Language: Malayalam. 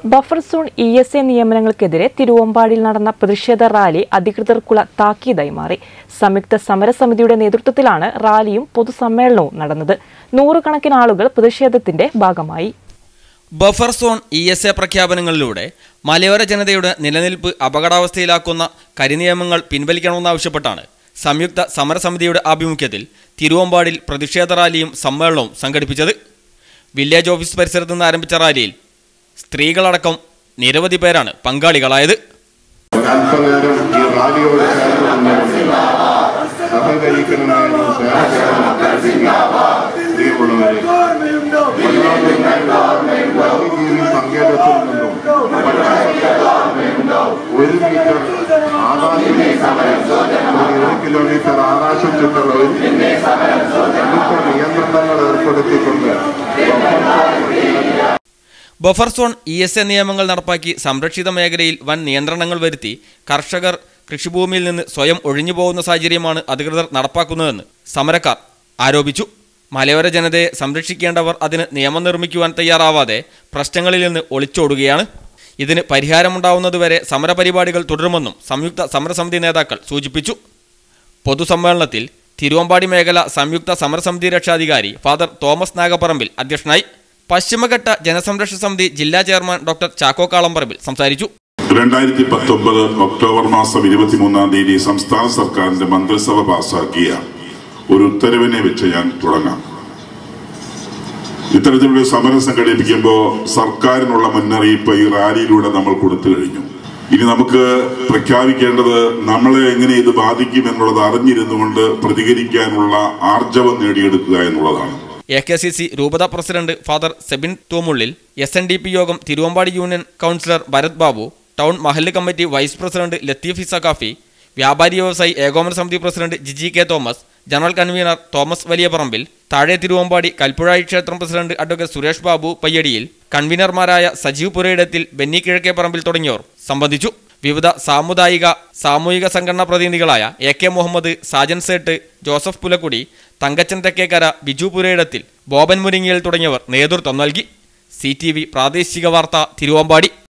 buffer zone E S A നിയമനങ്ങൾക്കെതിരെ തിരുവമ്പാടിയിൽ നടന്ന പ്രതിഷേധ റാലി അധികൃതർക്കുള്ള താക്കീതായി മാറി സംയുക്ത സമരസമിതിയുടെ നേതൃത്വത്തിലാണ് റാലിയും പൊതുസമ്മേളനവും നടന്നത് നൂറുകണക്കിന് ആളുകൾ പ്രതിഷേധത്തിന്റെ ഭാഗമായി buffer zone E S A പ്രഖ്യാപനങ്ങളിലൂടെ മലയോര ജനതയുടെ നിലനിൽപ്പ് അപകടാവസ്ഥയിലാക്കുന്ന കരിനിയമങ്ങൾ പിൻവലിക്കണമെന്നാവശ്യപ്പെട്ടാണ് സംയുക്ത സമരസമിതിയുടെ ആഭിമുഖ്യത്തിൽ തിരുവമ്പാടിൽ പ്രതിഷേധ റാലിയും സമ്മേളനവും സംഘടിപ്പിച്ചത് വില്ലേജ് ഓഫീസ് പരിസരത്ത് നിന്ന് ആരംഭിച്ച റാലിയിൽ സ്ത്രീകളടക്കം നിരവധി പേരാണ് പങ്കാളികളായത് ഒരല്പനേരം ഈ റാലിയോട് ചേർന്ന് നിന്നുകൊണ്ട് സഹകരിക്കണമെന്ന് പ്രിയമുള്ളവരെ റാലിയിൽ പങ്കെടുപ്പിൽ നിന്നും ഒരു മീറ്റർ ആകാശം ഒരു കിലോമീറ്റർ ആകാശം ചുറ്റുള്ളവർ കടുത്ത നിയന്ത്രണങ്ങൾ ഏർപ്പെടുത്തിക്കൊണ്ട് buffer zone E S A നിയമങ്ങൾ നടപ്പാക്കി സംരക്ഷിത മേഖലയിൽ വൻ നിയന്ത്രണങ്ങൾ വരുത്തി കർഷകർ കൃഷിഭൂമിയിൽ നിന്ന് സ്വയം ഒഴിഞ്ഞു പോകുന്ന സാഹചര്യമാണ് അധികൃതർ നടപ്പാക്കുന്നതെന്ന് സമരക്കാർ ആരോപിച്ചു മലയോര ജനതയെ സംരക്ഷിക്കേണ്ടവർ അതിന് നിയമം നിർമ്മിക്കുവാൻ തയ്യാറാവാതെ പ്രശ്നങ്ങളിൽ നിന്ന് ഒളിച്ചോടുകയാണ് ഇതിന് പരിഹാരമുണ്ടാവുന്നതുവരെ സമരപരിപാടികൾ തുടരുമെന്നും സംയുക്ത സമരസമിതി നേതാക്കൾ സൂചിപ്പിച്ചു പൊതുസമ്മേളനത്തിൽ തിരുവമ്പാടി മേഖല സംയുക്ത സമരസമിതി രക്ഷാധികാരി ഫാദർ തോമസ് നാഗപ്പറമ്പിൽ അധ്യക്ഷനായി പശ്ചിമഘട്ട ജനസംരക്ഷണ സമിതി ജില്ലാ ചെയർമാൻ ഡോക്ടർ ചാക്കോ കാളംപറമ്പിൽ സംസാരിച്ചു രണ്ടായിരത്തി പത്തൊമ്പത് ഒക്ടോബർ മാസം ഇരുപത്തിമൂന്നാം തീയതി സംസ്ഥാന സർക്കാരിന്റെ മന്ത്രിസഭ പാസാക്കിയ ഒരു ഉത്തരവിനെ വെച്ച് ഞാൻ തുടങ്ങാം ഇത്തരത്തിലൊരു സമരം സംഘടിപ്പിക്കുമ്പോൾ സർക്കാരിനുള്ള മുന്നറിയിപ്പ് ഈ റാലിയിലൂടെ നമ്മൾ കൊടുത്തു കഴിഞ്ഞു ഇനി നമുക്ക് പ്രഖ്യാപിക്കേണ്ടത് നമ്മളെ എങ്ങനെ ഇത് ബാധിക്കും എന്നുള്ളത് അറിഞ്ഞിരുന്നുകൊണ്ട് പ്രതികരിക്കാനുള്ള ആർജവം നേടിയെടുക്കുക എന്നുള്ളതാണ് എ കെ സി സി രൂപത president father Sebin Thoomullil S N D P യോഗം Thiruvambady union councillor Bharath Babu town മഹല്ല് committee vice president Latheef Saqafi വ്യാപാരി വ്യവസായി ഏകോപന സമിതി president Jiji K Thomas general convener Thomas Valiyaparambil താഴെ തിരുവമ്പാടി കൽപ്പുഴായി ക്ഷേത്രം പ്രസിഡന്റ് അഡ്വക്കേറ്റ് സുരേഷ് ബാബു പയ്യടിയിൽ കൺവീനർമാരായ സജീവ് പുരയിടത്തിൽ ബെന്നി കിഴക്കേ പറമ്പിൽ തുടങ്ങിയവർ സംബന്ധിച്ചു വിവിധ സാമുദായിക സാമൂഹിക സംഘടനാ പ്രതിനിധികളായ A K Muhammad Sajan Sait Joseph പുലക്കുടി Thankachan Thekkekara Biju Purayidathil Boban Muringiyal തുടങ്ങിയവർ നേതൃത്വം നൽകി സി പ്രാദേശിക വാർത്ത തിരുവമ്പാടി